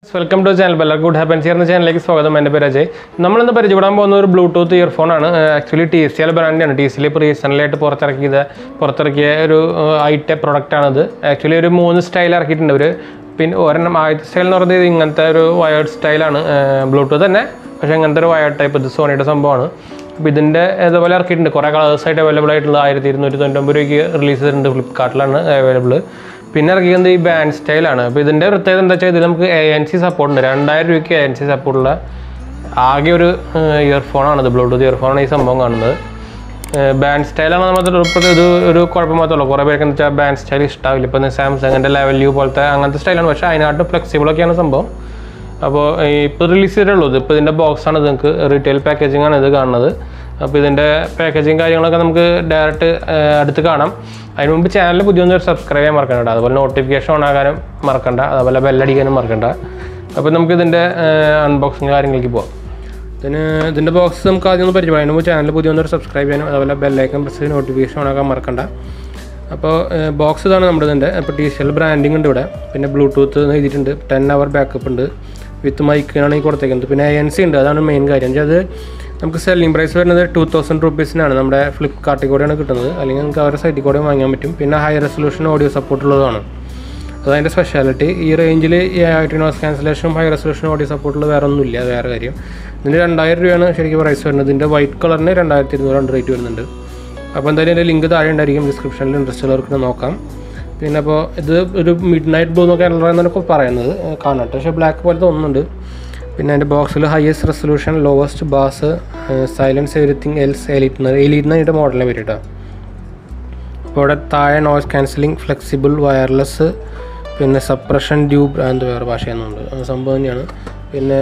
welcome to channel Bellar good happens എന്ന ചാനലിലേക്ക് സ്വാഗതം എൻ്റെ പേര് അജയ് നമ്മളിന്ന് പരിചയപ്പെടാൻ പോകുന്ന ഒരു ബ്ലൂടൂത്ത് ഇയർഫോൺ ആണ് ആക്ച്വലി ടി സി എൽ ബ്രാൻഡാണ് ടി സിയിൽ ഇപ്പോൾ റീസെൻ്റിലായിട്ട് പുറത്തിറക്കിയത് പുറത്തിറക്കിയ ഒരു ഐറ്റ പ്രൊഡക്റ്റാണിത് ആക്ച്വലി ഒരു മൂന്ന് സ്റ്റൈൽ ഇറക്കിയിട്ടുണ്ട് ഒരു പിന്നെ ഒരെണ്ണം ആദ്യത്തെ സ്റ്റൈൽ എന്ന് പറയുന്നത് ഇങ്ങനത്തെ ഒരു വയേർഡ് സ്റ്റൈലാണ് ബ്ലൂടൂത്ത് തന്നെ പക്ഷേ ഇങ്ങനത്തെ ഒരു വയേർഡ് ടൈപ്പ് ഇത് സോണിയുടെ സംഭവമാണ് അപ്പോൾ ഇതിൻ്റെ ഇതുപോലെ ഇറക്കിയിട്ടുണ്ട് കുറേ കളേഴ്സായിട്ട് അവൈലബിൾ ആയിട്ടുള്ള ആയിരത്തി ഇരുന്നൂറ്റി തൊണ്ണൂറ്റൊമ്പത് രൂപയ്ക്ക് റിലീസ് ചെയ്തിട്ടുണ്ട് ഫ്ലിപ്കാർട്ടിലാണ് അവൈലബിൾ പിന്നെ ഇറക്കിയത് ഈ ബാൻഡ് സ്റ്റൈലാണ് അപ്പോൾ ഇതിൻ്റെ പ്രത്യേകത എന്താ വെച്ചാൽ ഇതിൽ നമുക്ക് എ എൻ സി സപ്പോർട്ട് ഉണ്ട് രണ്ടായിരം രൂപയ്ക്ക് എ എൻ സി സപ്പോർട്ടുള്ള ആകെ ഒരു ഇയർഫോണാണിത് ബ്ലൂടൂത്ത് ഇയർഫോണാണ് ഈ സംഭവം കാണുന്നത് ബാൻഡ് സ്റ്റൈലാണ് നമ്മൾ ഇപ്പോൾ ഇത് ഒരു കുഴപ്പം മാത്രമല്ല കുറേ പേർക്ക് എന്താ വെച്ചാൽ ബാൻഡ് സ്റ്റൈൽ ഇഷ്ടാവില്ല ഇപ്പോൾ സാംസങ്ങിൻ്റെ ലെവൽ യു പോലത്തെ അങ്ങനത്തെ സ്റ്റൈലാണ് പക്ഷേ അതിനായിട്ട് ഫ്ലെക്സിബിൾ ഒക്കെയാണ് സംഭവം അപ്പോൾ ഇപ്പോൾ റിലീസ് ചെയ്തിട്ടുള്ളൂ ഇപ്പോൾ ഇതിൻ്റെ ബോക്സാണ് ഇത് നിങ്ങൾക്ക് റീറ്റെയിൽ പാക്കേജിംഗ് ആണ് ഇത് കാണുന്നത് അപ്പോൾ ഇതിൻ്റെ പാക്കേജിങ് കാര്യങ്ങളൊക്കെ നമുക്ക് ഡയറക്റ്റ് അടുത്ത് കാണാം അതിന് മുമ്പ് ചാനൽ പുതിയൊന്നും സബ്സ്ക്രൈബ് ചെയ്യാൻ മറക്കണ്ട അതുപോലെ നോട്ടിഫിക്കേഷൻ ഓൺ ആകാനും മറക്കണ്ട അതുപോലെ ബെല്ലടിക്കാനും മറക്കണ്ട അപ്പോൾ നമുക്ക് ഇതിൻ്റെ അൺബോക്സിങ് കാര്യങ്ങളിലേക്ക് പോകാം ഇതിന് ഇതിൻ്റെ ബോക്സ് നമുക്ക് ആദ്യം ഒന്ന് പരിചയപ്പെടാം അതിന് മുമ്പ് ചാനൽ പുതിയൊന്നും സബ്സ്ക്രൈബ് ചെയ്യാനും അതുപോലെ ബെല്ലൈക്കൻ പ്രസ് നോട്ടിഫിക്കേഷൻ ഓൺ ആക്കാൻ മറക്കണ്ട അപ്പോൾ ബോക്സ് ഇതാണ് നമ്മുടെ ഇതിൻ്റെ അപ്പോൾ ടി സി എൽ ബ്രാൻഡിങ് ഉണ്ട് ഇവിടെ പിന്നെ ബ്ലൂടൂത്ത് എഴുതിയിട്ടുണ്ട് ടെൻ അവർ ബാക്കപ്പ് ഉണ്ട് വിത്ത് മൈക്കിനാണ് ഈ കൊടുത്തേക്കുന്നത് പിന്നെ എൻ സി ഉണ്ട് അതാണ് മെയിൻ കാര്യം അത് നമുക്ക് സെല്ലിംഗ് പ്രൈസ് വരുന്നത് ടു തൗസൻഡ് റുപ്പീസിനാണ് നമ്മുടെ ഫ്ലിപ്കാർട്ടിൽ കൂടെയാണ് കിട്ടുന്നത് അല്ലെങ്കിൽ നമുക്ക് അവരുടെ സൈറ്റിൽ കൂടെ വാങ്ങാൻ പറ്റും പിന്നെ ഹൈ റെസൊല്യൂഷൻ ഓഡിയോ സപ്പോർട്ട് ഉള്ളതാണ് അതതിൻ്റെ സ്പെഷ്യാലിറ്റി ഈ റേഞ്ചിൽ ഈ ആയിട്ട് നോസ് ക്യാൻസലേഷനും ഹൈ റെസൊല്യൂഷൻ ഓഡിയോ സപ്പോർട്ടുള്ള വേറെ ഒന്നുമില്ല അത് വേറെ കാര്യം ഇതിന് രണ്ടായിരം രൂപയാണ് ശരിക്കും പ്രൈസ് വരുന്നത് ഇതിൻ്റെ വൈറ്റ് കളറിന് രണ്ടായിരത്തി ഇരുന്നൂറ് റേറ്റ് വരുന്നുണ്ട് അപ്പോൾ എന്തായാലും എൻ്റെ ലിങ്ക് താഴെ ഉണ്ടായിരിക്കും ഡിസ്ക്രിപ്ഷനിൽ ഇൻട്രസ്റ്റ് ഉള്ളവർക്ക് നോക്കാം പിന്നെ അപ്പോൾ ഇത് ഒരു മിഡ് നൈറ്റ് ബ്ലൂ എന്നൊക്കെ എന്നാണ് പറയുന്നത് കാണട്ടെ പക്ഷേ ബ്ലാക്ക് പോലെ തോന്നുന്നുണ്ട് പിന്നെ അതിൻ്റെ ബോക്സിൽ highest resolution lowest bass silence everything else elite elite അതിൻ്റെ മോഡലിനെ വരും അപ്പോൾ ഇവിടെ താഴെ നോയ്സ് ക്യാൻസലിംഗ് ഫ്ലെക്സിബിൾ വയർലെസ് പിന്നെ സപ്രഷൻ ട്യൂബ് എന്ത് വേറെ ഭാഷയെന്നുണ്ട് അത് സംഭവം തന്നെയാണ് പിന്നെ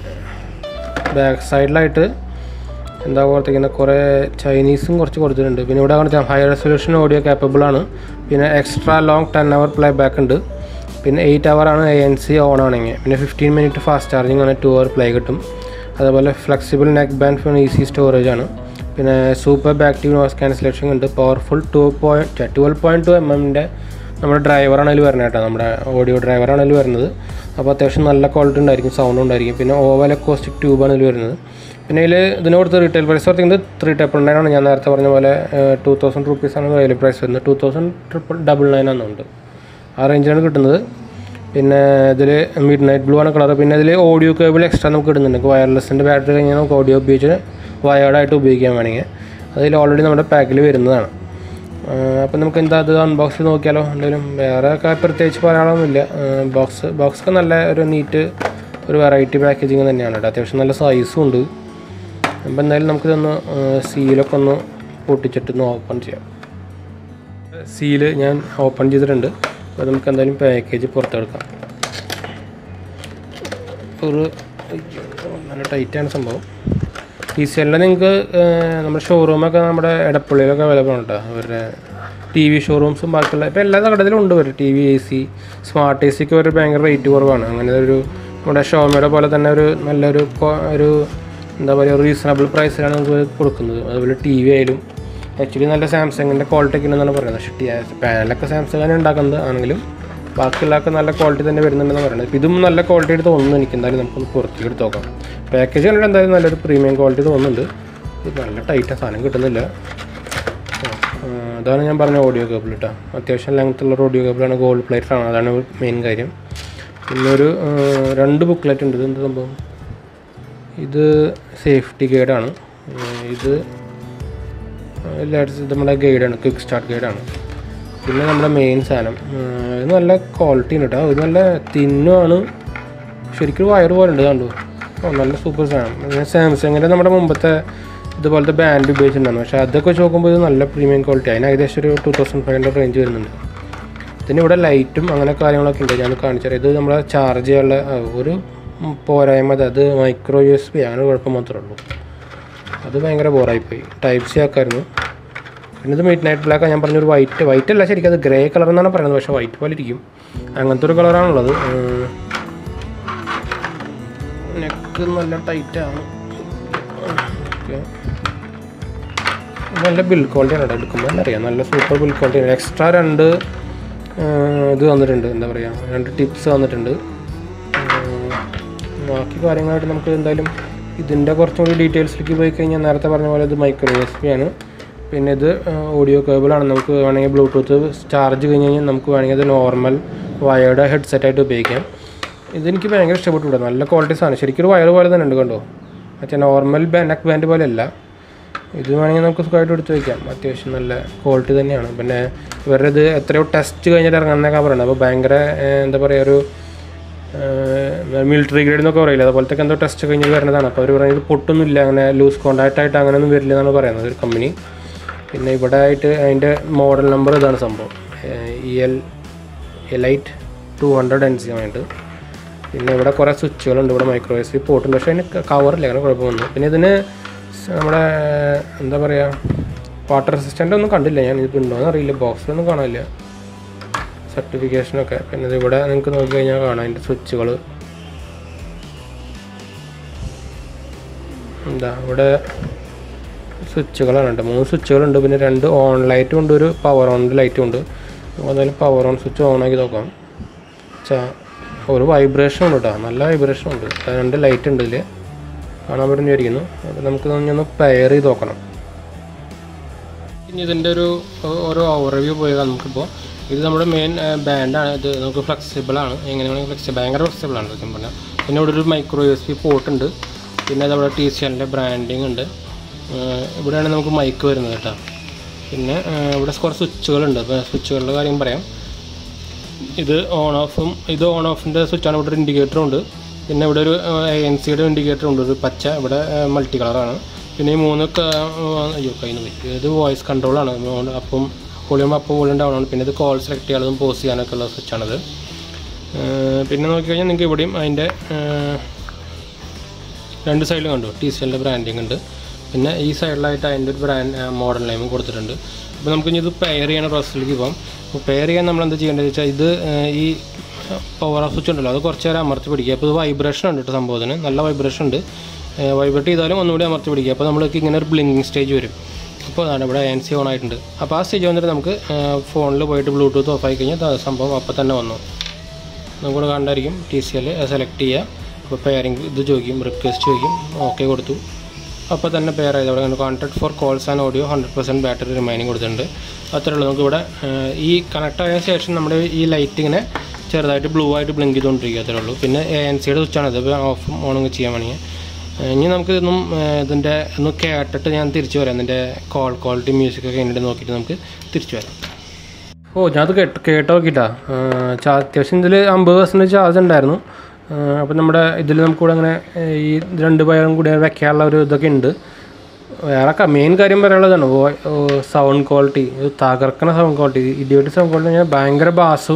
ബാക്ക് സൈഡിലായിട്ട് എന്താ കൊടുത്തിരിക്കുന്ന കുറേ ചൈനീസും കുറച്ച് കൊടുത്തിട്ടുണ്ട് പിന്നെ ഇവിടെ കാണിച്ചാൽ ഹൈ റെസൊല്യൂഷൻ ഓഡിയോ കാപ്പബിൾ ആണ് പിന്നെ extra long ten hour playback ഉണ്ട് പിന്നെ എയ്റ്റ് അവർ ആണ് എ എൻ സി ഓൺ ആണെങ്കിൽ പിന്നെ ഫിഫ്റ്റീൻ മിനിറ്റ് ഫാസ്റ്റ് ചാർജിങ് ആണ് ടു അവർ പ്ലേ കിട്ടും അതേപോലെ flexible neckband phone easy storage ആണ് പിന്നെ സൂപ്പർ ബാക്റ്റീവ് നോയ്സ് ക്യാൻസലേഷൻ ഉണ്ട് powerful two point twelve point two M എമ്മിൻ്റെ നമ്മുടെ ഡ്രൈവറാണ് അതിൽ വരുന്നത് കേട്ടോ നമ്മുടെ ഓഡിയോ ഡ്രൈവറാണ് അതിൽ വരുന്നത് അപ്പോൾ അത്യാവശ്യം നല്ല ക്വാളിറ്റി ഉണ്ടായിരിക്കും സൗണ്ട് ഉണ്ടായിരിക്കും പിന്നെ ഓവൽ അക്കോസ്റ്റിക് ട്യൂബാണ് ഇതിൽ വരുന്നത് പിന്നെ ഇതിൽ ഇതിന് കൊടുത്ത് റീറ്റെയിൽ പ്രൈസ് പറയുന്നത് ത്രീ ട്രിപ്പിൾ നയൻ ആണ് ഞാൻ നേരത്തെ പറഞ്ഞ പോലെ ടു തൗസൻഡ് റുപ്പീസാണ് റെയിൽ പ്രൈസ് വരുന്നത് two thousand triple double nine ആണെന്നുണ്ട് ആ റേഞ്ചിലാണ് കിട്ടുന്നത് പിന്നെ ഇതിൽ മിഡ് നൈറ്റ് ബ്ലൂ ആണ് കളർ പിന്നെ ഇതിൽ ഓഡിയോ കേബിൾ എക്സ്ട്രാ നമുക്ക് ഇടുന്നുണ്ട് വയർലെസ്സിൻ്റെ ബാറ്ററി കഴിഞ്ഞാൽ നമുക്ക് ഓഡിയോ ഉപയോഗിച്ച് വയേർഡായിട്ട് ഉപയോഗിക്കാൻ വേണമെങ്കിൽ അതിൽ ഓൾറെഡി നമ്മുടെ പാക്കിൽ വരുന്നതാണ് അപ്പം നമുക്ക് എന്താ അത് അൺബോക്സ് ചെയ്ത് നോക്കിയാലോ എന്തെങ്കിലും വേറെ ഒക്കെ പ്രത്യേകിച്ച് പറയാനൊന്നുമില്ല ബോക്സ് ബോക്സ് ഒക്കെ നല്ല ഒരു നീറ്റ് ഒരു വെറൈറ്റി പാക്കേജിങ് തന്നെയാണ് കേട്ടോ അത്യാവശ്യം നല്ല സൈസും ഉണ്ട് അപ്പം എന്തായാലും നമുക്കിതൊന്ന് സീലൊക്കെ ഒന്ന് പൊട്ടിച്ചിട്ടൊന്ന് ഓപ്പൺ ചെയ്യാം സീല് ഞാൻ ഓപ്പൺ ചെയ്തിട്ടുണ്ട് അപ്പോൾ നമുക്ക് എന്തായാലും പാക്കേജ് പുറത്തെടുക്കാം ഒരു നല്ല ടൈറ്റാണ് സംഭവം ഈ സെല്ലിൽ നിങ്ങൾക്ക് നമ്മുടെ ഷോറൂമൊക്കെ നമ്മുടെ എടപ്പള്ളിയിലൊക്കെ അവൈലബിൾ ആണ് കേട്ടോ അവരുടെ ടി വി ഷോറൂംസും ബാക്കിയുള്ള ഇപ്പോൾ എല്ലാ കടയിലും ഉണ്ട് വരും T V A C smart A സിക്ക് ഒരു ഭയങ്കര റേറ്റ് കുറവാണ് അങ്ങനെ ഒരു നമ്മുടെ ഷോമയുടെ പോലെ തന്നെ ഒരു നല്ലൊരു ഒരു എന്താ പറയുക റീസണബിൾ പ്രൈസിലാണ് നമുക്ക് കൊടുക്കുന്നത് അതുപോലെ ടി വി ആയാലും ആക്ച്വലി നല്ല സാംസങ്ങിൻ്റെ ക്വാളിറ്റി ഒക്കെ ഉണ്ടെന്നാണ് പറയുന്നത് പക്ഷേ പാനലൊക്കെ സാംസങ് തന്നെ ഉണ്ടാക്കുന്നത് ആണെങ്കിലും ബാക്കിയുള്ളതൊക്കെ നല്ല ക്വാളിറ്റി തന്നെ വരുന്നുണ്ടെന്ന് പറയുന്നത് ഇപ്പോൾ ഇതും നല്ല ക്വാളിറ്റി ആയിട്ട് തോന്നുന്നു എനിക്ക് എന്തായാലും നമുക്കൊന്ന് പുറത്തേക്ക് എടുത്ത് നോക്കാം പാക്കേജ് കണ്ടിട്ട് എന്തായാലും നല്ലൊരു പ്രീമിയം ക്വാളിറ്റി തോന്നുന്നുണ്ട് ഇത് നല്ല ടൈറ്റ് സാധനം കിട്ടുന്നില്ല അതാണ് ഞാൻ പറഞ്ഞ ഓഡിയോ കേബിൾ കേട്ടോ അത്യാവശ്യം ലെങ്ത്തുള്ള ഓഡിയോ കേബിളാണ് ഗോൾഡ് പ്ലേറ്റഡ് ആണ് അതാണ് മെയിൻ കാര്യം പിന്നെ ഒരു രണ്ട് ബുക്ക്ലെറ്റ് ഉണ്ട് ഇതെന്ത് സംഭവം ഇത് സേഫ്റ്റി ഗൈഡാണ് ഇത് ഇത് നമ്മുടെ ഗൈഡാണ് ക്വിക്ക് സ്റ്റാർട്ട് ഗൈഡാണ് പിന്നെ നമ്മുടെ മെയിൻ സാധനം ഇത് നല്ല ക്വാളിറ്റി ഉണ്ട് കേട്ടോ ഇത് നല്ല തിന്നുമാണ് ശരിക്കും വയറ് പോലെ ഉണ്ട് കണ്ടു ഓ നല്ല സൂപ്പർ സാധനം സാംസങ്ങിൻ്റെ നമ്മുടെ മുമ്പത്തെ ഇതുപോലത്തെ ബാൻഡ് ഉപയോഗിച്ചിട്ടുണ്ടായിരുന്നു പക്ഷേ അതൊക്കെ വെച്ച് നോക്കുമ്പോൾ ഇത് നല്ല പ്രീമിയം ക്വാളിറ്റി അതിന് ഏകദേശം ഒരു two thousand five hundred range വരുന്നുണ്ട് ഇതിന് ഇവിടെ ലൈറ്റും അങ്ങനെ കാര്യങ്ങളൊക്കെ ഉണ്ട് ഞാൻ കാണിച്ചാൽ ഇത് നമ്മളെ ചാർജ് ചെയ്യാനുള്ള ഒരു പോരായ്മ അത് മൈക്രോ യു എസ് ബി അങ്ങനെ കുഴപ്പം മാത്രമേ ഉള്ളൂ അത് ഭയങ്കര ബോറായിപ്പോയി ടൈപ്പ് സി ആക്കായിരുന്നു പിന്നെ ഇത് മിഡ് നൈറ്റ് ബ്ലാക്ക് ഞാൻ പറഞ്ഞൊരു വൈറ്റ് വൈറ്റ് അല്ല ശരിക്കും അത് ഗ്രേ കളർ എന്നാണ് പറയുന്നത് പക്ഷേ വൈറ്റ് പോലെ ഇരിക്കും അങ്ങനത്തെ ഒരു കളറാണുള്ളത് നെക്ക് നല്ല ടൈറ്റാണ് ഓക്കെ നല്ല ബിൽ ക്വാളിറ്റിയാണ് കേട്ടോ എടുക്കുമ്പോൾ തന്നെ അറിയാം നല്ല സൂപ്പർ ബിൽ ക്വാളിറ്റിയാണ് എക്സ്ട്രാ രണ്ട് ഇത് വന്നിട്ടുണ്ട് എന്താ പറയുക രണ്ട് ടിപ്സ് വന്നിട്ടുണ്ട് ബാക്കി കാര്യങ്ങളായിട്ട് നമുക്ക് എന്തായാലും ഇതിൻ്റെ കുറച്ചും കൂടി ഡീറ്റെയിൽസിലേക്ക് പോയി കഴിഞ്ഞാൽ നേരത്തെ പറഞ്ഞ പോലെ ഇത് മൈക്രോ എസ് പി ആണ് പിന്നെ ഇത് ഓഡിയോ കേബിളാണ് നമുക്ക് വേണമെങ്കിൽ ബ്ലൂടൂത്ത് ചാർജ് കഴിഞ്ഞ് കഴിഞ്ഞാൽ നമുക്ക് വേണമെങ്കിൽ അത് നോർമൽ വയേർഡ് ഹെഡ്സെറ്റായിട്ട് ഉപയോഗിക്കാം ഇതെനിക്ക് ഭയങ്കര ഇഷ്ടപ്പെട്ടു ഇവിടെ നല്ല ക്വാളിറ്റി സാധനം ശരിക്കും ഒരു വയർ പോലെ തന്നെ ഉണ്ട് കണ്ടോ മറ്റേ നോർമൽ നെക്ക് ബാൻഡ് പോലെ അല്ല ഇത് വേണമെങ്കിൽ നമുക്ക് സുഖമായിട്ട് എടുത്ത് വയ്ക്കാം അത്യാവശ്യം നല്ല ക്വാളിറ്റി തന്നെയാണ് പിന്നെ ഇവരുടെ ഇത് എത്രയോ ടെസ്റ്റ് കഴിഞ്ഞിട്ട് ഇറങ്ങുന്നൊക്കെ പറയുന്നത് അപ്പോൾ ഭയങ്കര ഏഹ്, എന്താ പറയുക ഒരു മിലിറ്ററി ഗ്രേഡ് എന്നൊക്കെ പറയില്ല അതുപോലത്തെ എന്തോ ടെസ്റ്റ് കഴിഞ്ഞ് വരുന്നതാണ് അപ്പോൾ അവർ പറയുന്നത് പൊട്ടൊന്നുമില്ല അങ്ങനെ ലൂസ് കോണ്ടാക്റ്റ് ആയിട്ട് അങ്ങനെയൊന്നും വരില്ല എന്നാണ് പറയുന്നത് ഒരു കമ്പനി പിന്നെ ഇവിടെ ആയിട്ട് അതിൻ്റെ മോഡൽ നമ്പർ ഇതാണ് സംഭവം E L elite two hundred N C ആയിട്ട് പിന്നെ ഇവിടെ കുറേ സ്വിച്ചുകളുണ്ട് ഇവിടെ മൈക്രോ എസ് ബി പോർട്ടുണ്ട് പക്ഷേ അതിന് കവറില്ല അങ്ങനെ കുഴപ്പമൊന്നും പിന്നെ ഇതിന് സ് നമ്മുടെ എന്താ പറയുക വാട്ടർ റെസിസ്റ്റൻ്റ് ഒന്നും കണ്ടില്ല ഞാൻ ഇതിപ്പോൾ ഉണ്ടോ എന്നറിയില്ല ബോക്സിലൊന്നും കാണാനില്ല സർട്ടിഫിക്കേഷനൊക്കെ പിന്നെ ഇത് ഇവിടെ നിങ്ങൾക്ക് നോക്കി കഴിഞ്ഞാൽ കാണാം അതിൻ്റെ സ്വിച്ചുകൾ എന്താ ഇവിടെ സ്വിച്ചുകളാണ് ഉണ്ട് മൂന്ന് സ്വിച്ചുകളുണ്ട് പിന്നെ രണ്ട് ഓൺ ലൈറ്റും ഉണ്ട് ഒരു പവർ ഓൺ ലൈറ്റും ഉണ്ട് അപ്പോൾ എന്തായാലും പവർ ഓൺ സ്വിച്ച് ഓൺ ആക്കി നോക്കാം ചാ ഒരു വൈബ്രേഷൻ ഉണ്ട് കേട്ടോ നല്ല വൈബ്രേഷൻ ഉണ്ട് അത് രണ്ട് ലൈറ്റ് ഉണ്ട് ഇതിൽ കാണാൻ പറ്റുന്ന വിചാരിക്കുന്നു അപ്പോൾ നമുക്ക് ഇതൊന്ന് ഒന്ന് പെയർ ചെയ്ത് നോക്കണം ഇനി ഇതിൻ്റെ ഒരു ഓ- ഓരോ ഓവർവ്യൂ പോയാൽ നമുക്കിപ്പോൾ ഇത് നമ്മുടെ മെയിൻ ബാൻഡാണ് ഇത് നമുക്ക് ഫ്ലെക്സിബിൾ ആണ് എങ്ങനെ വേണമെങ്കിൽ ഫ്ലെക്സിബിൾ ഭയങ്കര ഫ്ലെക്സിബിൾ ആണ് സത്യം പറഞ്ഞാൽ പിന്നെ ഇവിടെ ഒരു micro U S B port ഉണ്ട് പിന്നെ അത് അവിടെ ടി സി എല്ലിൻ്റെ ബ്രാൻഡിങ് ഉണ്ട് ഏഹ് ഇവിടെയാണ് നമുക്ക് മൈക്ക് വരുന്നത് കേട്ടോ പിന്നെ ഏഹ് ഇവിടെ കുറച്ച് സ്വിച്ചുകളുണ്ട് അപ്പോൾ സ്വിച്ചുകളുടെ കാര്യം പറയാം ഇത് ഓൺ ഓഫും ഇത് ഓൺ ഓഫിൻ്റെ സ്വിച്ചാണ് ഇവിടെ ഒരു ഇൻഡിക്കേറ്ററും ഉണ്ട് പിന്നെ ഇവിടെ ഒരു എ എൻ സിയുടെ ഇൻഡിക്കേറ്റർ ഉണ്ട് ഒരു പച്ച ഇവിടെ മൾട്ടി കളറാണ് പിന്നെ ഈ മൂന്ന് ക- അയ്യോ കയ്യിൽ നിന്ന് പോയി ഇത് വോയിസ് കൺട്രോളാണ് അപ്പം വോളിയം അപ്പം വോളിയം ഡൗൺ ആണ് പിന്നെ ഇത് കോൾ സെലക്ട് ചെയ്യാനതും പോസ് ചെയ്യാനൊക്കെ ഉള്ള സ്വിച്ചാണത് ഏഹ് പിന്നെ നോക്കിക്കഴിഞ്ഞാൽ നിങ്ങൾക്ക് ഇവിടെയും അതിൻ്റെ ഏഹ് രണ്ട് സൈഡിലും കണ്ടു ടി സി എല്ലിൻ്റെ ബ്രാൻഡിങ് ഉണ്ട് പിന്നെ ഈ സൈഡിലായിട്ട് അതിൻ്റെ ഒരു ബ്രാൻഡ് മോഡൽ നെയിമും കൊടുത്തിട്ടുണ്ട് അപ്പോൾ നമുക്ക് ഇനി ഇത് പെയർ ചെയ്യണ പ്രോസസ്സിലേക്ക് പോകാം അപ്പോൾ പെയർ ചെയ്യാൻ നമ്മൾ എന്താ ചെയ്യേണ്ടത് വെച്ചാൽ ഇത് ഏഹ്, ഈ പവർ ഓഫ് സ്വിച്ച് ഉണ്ടല്ലോ അത് കുറച്ച് നേരം അമർത്തി പിടിക്കുക അപ്പോൾ ഇത് വൈബ്രേഷൻ ഉണ്ട് കേട്ടോ സംഭവത്തിന് നല്ല വൈബ്രേഷൻ ഉണ്ട് വൈബ്രേറ്റ് ചെയ്താലും ഒന്നുകൂടി അമർത്തി പിടിക്കുക അപ്പോൾ നമ്മൾക്ക് ഇങ്ങനെ ഒരു ബ്ലിങ്കിങ് സ്റ്റേജ് വരും അപ്പോൾ അതാണ് ഇവിടെ എൻ സി ഓൺ ആയിട്ടുണ്ട് അപ്പോൾ ആ സ്റ്റേജ് വന്നിട്ട് നമുക്ക് ഫോണിൽ പോയിട്ട് ബ്ലൂടൂത്ത് ഓഫ് ആയി കഴിഞ്ഞാൽ അത് സംഭവം അപ്പോൾ തന്നെ വന്നു നമുക്കിവിടെ കണ്ടായിരിക്കും ടി സി എൽ സെലക്ട് ചെയ്യുക അപ്പോൾ പെയറിങ് ഇത് ചോദിക്കും റിക്വസ്റ്റ് ചോദിക്കും ഓക്കെ കൊടുത്തു അപ്പോൾ തന്നെ പെയർ ആയത് അവിടെ contact for calls and audio hundred percent battery remaining കൊടുത്തിട്ടുണ്ട് അത്രേ ഉള്ളൂ നമുക്കിവിടെ ഏഹ്, ഈ കണക്ട് ആയതിനു ശേഷം നമ്മുടെ ഈ ലൈറ്റ് ഇങ്ങനെ ചെറുതായിട്ട് ബ്ലൂ ആയിട്ട് ബ്ലിങ്ക് ചെയ്തുകൊണ്ടിരിക്കുക അത്രേ ഉള്ളൂ പിന്നെ എ എൻ സിയുടെ സ്വിച്ചാണ് ഇത് ഓഫും ഓണും ചെയ്യാൻ വേണമെങ്കിൽ ഏഹ്, ഇനി നമുക്ക് ഇതൊന്നും ഏഹ്, ഇതിൻ്റെ ഒന്ന് കേട്ടിട്ട് ഞാൻ തിരിച്ചു വരാം ഇതിൻ്റെ കോൾ ക്വാളിറ്റി മ്യൂസിക് ഒക്കെ കഴിഞ്ഞിട്ട് നോക്കിയിട്ട് നമുക്ക് തിരിച്ചു വരാം ഓ ഞാൻ അത് കേട്ട് കേട്ട് നോക്കിട്ടാ അത്യാവശ്യം ഇതിൽ അമ്പത് പെർസെൻറ്റ് ചാർജ് ഉണ്ടായിരുന്നു അപ്പം നമ്മുടെ ഇതിൽ നമുക്കിവിടെ അങ്ങനെ ഏഹ്, ഈ രണ്ട് പയറും കൂടി വെക്കാനുള്ള ഒരു ഇതൊക്കെ ഉണ്ട് വേറെ മെയിൻ കാര്യം പറയാനുള്ളതാണ് സൗണ്ട് ക്വാളിറ്റി തകർക്കണ സൗണ്ട് ക്വാളിറ്റി ഇടിയോട്ട് സൗണ്ട് ക്വാളിറ്റി ഞാൻ ഭയങ്കര ബാസും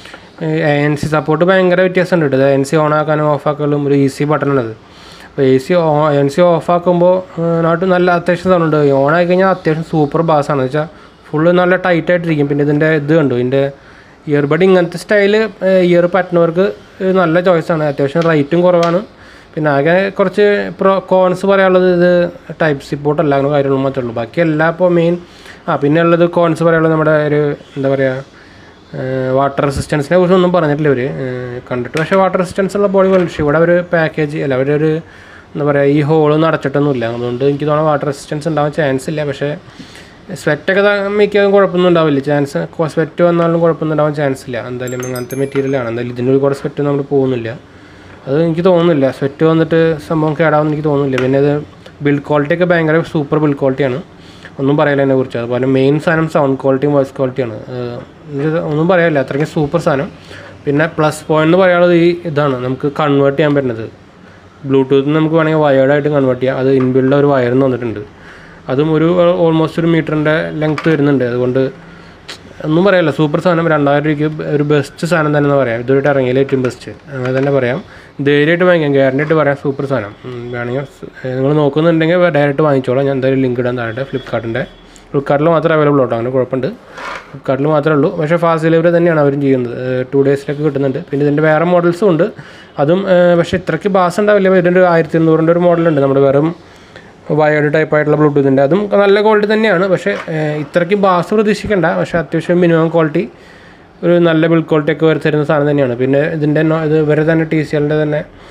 എ എൻ സി സപ്പോർട്ട് ഭയങ്കര വ്യത്യാസമുണ്ട് കേട്ടോ എൻ സി ഓൺ ആക്കാനും ഓഫ് ആക്കാനും ഒരു ഈസി ബട്ടണാണത് അപ്പോൾ A C N C off ആക്കുമ്പോൾ നാട്ടിൽ നല്ല അത്യാവശ്യം സൗണ്ട് ഉണ്ട് ഓൺ ആയി കഴിഞ്ഞാൽ അത്യാവശ്യം സൂപ്പർ ബാസാണ് എന്ന് വെച്ചാൽ ഫുള്ള് നല്ല ടൈറ്റ് ആയിട്ടിരിക്കും പിന്നെ ഇതിൻ്റെ ഇത് കണ്ടു ഇതിൻ്റെ ഇയർബഡ് ഇങ്ങനത്തെ സ്റ്റൈല് ഇയർ പറ്റുന്നവർക്ക് നല്ല ചോയ്സാണ് അത്യാവശ്യം റേറ്റും കുറവാണ് പിന്നെ ആകെ കുറച്ച് പ്രോ കോൺസ് പറയാനുള്ളത് ഇത് ടൈപ്പ് സി പോർട്ട് അല്ല അങ്ങനെ കാര്യങ്ങളും മാത്രമേ ഉള്ളൂ ബാക്കി എല്ലാ ഇപ്പോൾ മെയിൻ ആ പിന്നെ ഉള്ളത് കോൺസ് പറയാനുള്ളത് നമ്മുടെ ഒരു എന്താ പറയുക വാട്ടർ റെസിസ്റ്റൻസിനെ കുറിച്ച് ഒന്നും പറഞ്ഞിട്ടില്ല ഇവർ കണ്ടിട്ട് പക്ഷേ വാട്ടർ റെസിസ്റ്റൻസ് ഉള്ള ബോഡി പക്ഷേ ഇവിടെ ഒരു പാക്കേജ് അല്ല അവരൊരു എന്താ പറയുക ഈ ഹോളൊന്നും അടച്ചിട്ടൊന്നുമില്ല അതുകൊണ്ട് എനിക്ക് തോന്നുന്നു വാട്ടർ റെസിസ്റ്റൻസ് ഉണ്ടാവാൻ ചാൻസ് ഇല്ല പക്ഷേ സ്വെറ്റൊക്കെ മിക്കതും കുഴപ്പമൊന്നും ഉണ്ടാവില്ല ചാൻസ് സ്വെറ്റ് വന്നാലും കുഴപ്പമൊന്നും ഉണ്ടാവാൻ ചാൻസ് ഇല്ല എന്തായാലും അങ്ങനത്തെ മെറ്റീരിയലാണ് എന്തായാലും ഇതിൻ്റെ ഉള്ളിൽ കൂടെ സ്വെറ്റ് നമ്മൾ പോകുന്നില്ല അത് എനിക്ക് തോന്നുന്നില്ല സ്വെറ്റ് വന്നിട്ട് സംഭവം കേടാവുമെന്ന് എനിക്ക് തോന്നുന്നില്ല പിന്നെ ഇത് ബിൽഡ് ക്വാളിറ്റി ഒക്കെ ഭയങ്കര സൂപ്പർ ബിൽഡ് ക്വാളിറ്റിയാണ് ഒന്നും പറയില്ല അതിനെ കുറിച്ച് അതുപോലെ മെയിൻ സാധനം സൗണ്ട് ക്വാളിറ്റിയും വോയിസ് ക്വാളിറ്റിയാണ് ഏഹ് ഇത് ഒന്നും പറയാനില്ല അത്രയ്ക്കും സൂപ്പർ സാധനം പിന്നെ പ്ലസ് പോയിന്റ് എന്ന് പറയാനുള്ളത് ഈ ഇതാണ് നമുക്ക് കൺവേർട്ട് ചെയ്യാൻ പറ്റുന്നത് ബ്ലൂടൂത്ത് നമുക്ക് വേണമെങ്കിൽ വയേർഡായിട്ട് കൺവേർട്ട് ചെയ്യാം അത് ഇൻബിൽഡ് ഒരു വയറിന് വന്നിട്ടുണ്ട് അതും ഒരു ഓൾമോസ്റ്റ് ഒരു മീറ്ററിൻ്റെ ലെങ്ത്ത് വരുന്നുണ്ട് അതുകൊണ്ട് ഒന്നും പറയാനില്ല സൂപ്പർ സാധനം രണ്ടായിരം രൂപയ്ക്ക് ഒരു ബെസ്റ്റ് സാധനം തന്നെ എന്ന് പറയാം ഇതുവരെ ഇറങ്ങിയതിൽ ഏറ്റവും ബെസ്റ്റ് അങ്ങനെ തന്നെ പറയാം ധൈര്യമായിട്ട് വാങ്ങിക്കാം ഗ്യാരണ്ടി ആയിട്ട് പറയാം സൂപ്പർ സാധനം ഉം, വേണമെങ്കിൽ നിങ്ങൾ നോക്കുന്നുണ്ടെങ്കിൽ ഡയറക്റ്റ് വാങ്ങിച്ചോളാം ഞാൻ എന്തായാലും ലിങ്ക് ഇടാൻ താഴെ ഫ്ലിപ്കാർട്ടിൻ്റെ ഫ്ലിപ്കാർട്ടിൽ മാത്രമേ അവൈലബിൾ ഉള്ളൂ അങ്ങനെ കുഴപ്പമുണ്ട് ഫ്ലിപ്കാർട്ടിൽ മാത്രമേ ഉള്ളൂ പക്ഷേ ഫാസ്റ്റ് ഡെലിവറി തന്നെയാണ് അവരും ചെയ്യുന്നത് ടു ഡേയ്സിലൊക്കെ കിട്ടുന്നുണ്ട് പിന്നെ ഇതിൻ്റെ വേറെ മോഡൽസും ഉണ്ട് അതും ഏഹ്, പക്ഷേ ഇത്രയ്ക്ക് ബാസ് ഉണ്ടാവില്ല ഇതിൻ്റെ ഒരു ആയിരത്തി ഇരുന്നൂറിൻ്റെ ഒരു മോഡലുണ്ട് നമ്മുടെ വെറും വയേർഡ് ടൈപ്പ് ആയിട്ടുള്ള ബ്ലൂടൂത്തിൻ്റെ അതും നല്ല ക്വാളിറ്റി തന്നെയാണ് പക്ഷേ ഏഹ്, ഇത്രയ്ക്ക് ബാസ് പ്രതീക്ഷിക്കേണ്ട പക്ഷേ അത്യാവശ്യം മിനിമം ക്വാളിറ്റി ഒരു നല്ല ബിൽഡ് ക്വാളിറ്റി ഒക്കെ വരെ തരുന്ന സാധനം തന്നെയാണ് പിന്നെ ഇതിൻ്റെ നോ- ഇത് ഇവരെ തന്നെ ടി സി എല്ലിൻ്റെ തന്നെ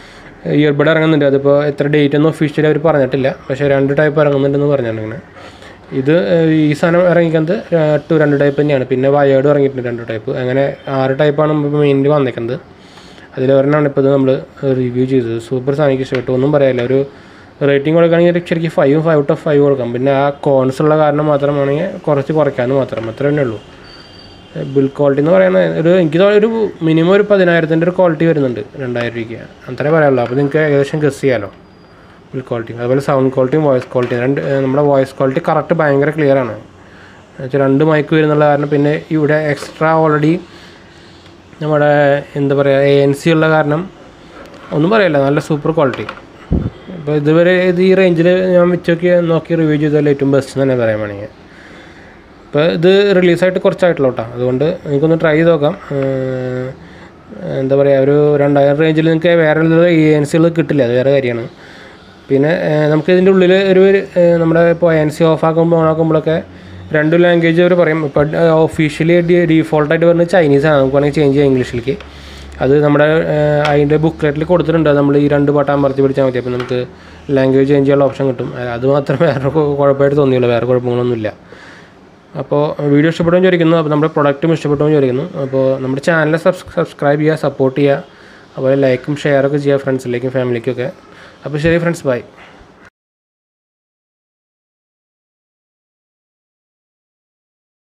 ഇയർബഡ് ഇറങ്ങുന്നുണ്ട് അതിപ്പോൾ എത്ര ഡേറ്റ് ഒന്നും ഒഫീഷ്യലി അവർ പറഞ്ഞിട്ടില്ല പക്ഷേ രണ്ട് ടൈപ്പ് ഇറങ്ങുന്നുണ്ടെന്ന് പറഞ്ഞിട്ടുണ്ട് ഇത് ഏഹ്, ഈ സാധനം ഇറങ്ങിക്കുന്നത് ടു രണ്ട് ടൈപ്പ് തന്നെയാണ് പിന്നെ വയേർഡ് ഇറങ്ങിയിട്ടുണ്ട് രണ്ട് ടൈപ്പ് അങ്ങനെ ആറ് ടൈപ്പാണ് ഇപ്പോൾ മെയിനിൽ വന്നേക്കുന്നത് അതിലൊരെണ്ണമാണ് ഇപ്പോൾ ഇത് നമ്മൾ റിവ്യൂ ചെയ്തത് സൂപ്പർ സാധനം എനിക്ക് ഇഷ്ടപ്പെട്ടു ഒന്നും പറയാനില്ല ഒരു റേറ്റിംഗ് കൊടുക്കുകയാണെങ്കിൽ ശരിക്കും five five out of five കൊടുക്കാം പിന്നെ ആ കോൺസ് ഉള്ള കാരണം മാത്രമാണെങ്കിൽ കുറച്ച് കുറയ്ക്കാമെന്ന് മാത്രം അത്ര തന്നെ ഉള്ളൂ ബിൽ ക്വാളിറ്റി എന്ന് പറയുന്നത് ഒരു എനിക്ക് തോന്നുന്നു ഒരു മിനിമം ഒരു പതിനായിരത്തിൻ്റെ ഒരു ക്വാളിറ്റി വരുന്നുണ്ട് രണ്ടായിരം രൂപയ്ക്ക് അത്രേ പറയാനുള്ളൂ അപ്പോൾ നിങ്ങൾക്ക് ഏകദേശം ഗസ് ചെയ്യാമല്ലോ ബിൽ ക്വാളിറ്റി അതുപോലെ സൗണ്ട് ക്വാളിറ്റിയും വോയിസ് ക്വാളിറ്റിയും രണ്ട് ഏഹ് നമ്മുടെ വോയിസ് ക്വാളിറ്റി കറക്റ്റ് ഭയങ്കര ക്ലിയർ ആണ് എന്നുവെച്ചാൽ രണ്ട് മൈക്ക് വരുന്നുള്ള കാരണം പിന്നെ ഇവിടെ എക്സ്ട്രാ ഓൾറെഡി നമ്മുടെ എന്താ പറയുക എ എൻ സി ഉള്ള കാരണം ഒന്നും പറയില്ല നല്ല സൂപ്പർ ക്വാളിറ്റി ഇപ്പോൾ ഇതുവരെ ഇത് ഈ റേഞ്ചിൽ ഞാൻ വെച്ച് നോക്കി നോക്കി റിവ്യൂ ചെയ്താൽ ഏറ്റവും ബെസ്റ്റ് തന്നെ പറയാൻ വേണമെങ്കിൽ ഇപ്പോൾ ഇത് റിലീസായിട്ട് കുറച്ചായിട്ടുള്ളൂ കേട്ടോ അതുകൊണ്ട് നിങ്ങൾക്കൊന്ന് ട്രൈ ചെയ്ത് നോക്കാം ഏഹ് എന്താ പറയുക ഒരു രണ്ടായിരം റേഞ്ചിൽ നിങ്ങൾക്ക് വേറെ എ എൻ സികൾ കിട്ടില്ല അത് വേറെ കാര്യമാണ് പിന്നെ ഏഹ് നമുക്ക് ഇതിൻ്റെ ഉള്ളിൽ ഒരു ഏഹ് നമ്മുടെ ഇപ്പോൾ എൻ സി ഓഫ് ആക്കുമ്പോൾ ഓൺ ആക്കുമ്പോഴൊക്കെ രണ്ട് ലാംഗ്വേജ് അവർ പറയും ഇപ്പോൾ ഒഫീഷ്യലി ഡീഫോൾട്ടായിട്ട് വരുന്നത് ചൈനീസ് ആണ് നമുക്ക് വേണമെങ്കിൽ ചേഞ്ച് ചെയ്യാം ഇംഗ്ലീഷിലേക്ക് അത് നമ്മുടെ ഏഹ് അതിൻ്റെ ബുക്ക്ലെറ്റിൽ കൊടുത്തിട്ടുണ്ട് നമ്മൾ ഈ രണ്ട് പാട്ട് അമർത്തി പിടിച്ചാൽ മതി അപ്പോൾ നമുക്ക് ലാംഗ്വേജ് ചേഞ്ച് ചെയ്യാനുള്ള ഓപ്ഷൻ കിട്ടും അത് മാത്രമേ വേറെ കു- കുഴപ്പമായിട്ട് തോന്നിയുള്ളൂ വേറെ കുഴപ്പങ്ങളൊന്നുമില്ല അപ്പോൾ വീഡിയോ ഇഷ്ടപ്പെടുമെന്ന് ചോദിക്കുന്നു അപ്പോൾ നമ്മുടെ പ്രൊഡക്റ്റും ഇഷ്ടപ്പെടുമെന്ന് ചോദിക്കുന്നു അപ്പോൾ നമ്മുടെ ചാനൽ സബ്സ്ക്രൈബ് ചെയ്യുക സപ്പോർട്ട് ചെയ്യുക അതുപോലെ ലൈക്കും ഷെയറൊക്കെ ചെയ്യുക ഫ്രണ്ട്സിലേക്കും ഫാമിലിക്കും ഒക്കെ അപ്പോൾ ശരി ഫ്രണ്ട്സ് ബൈ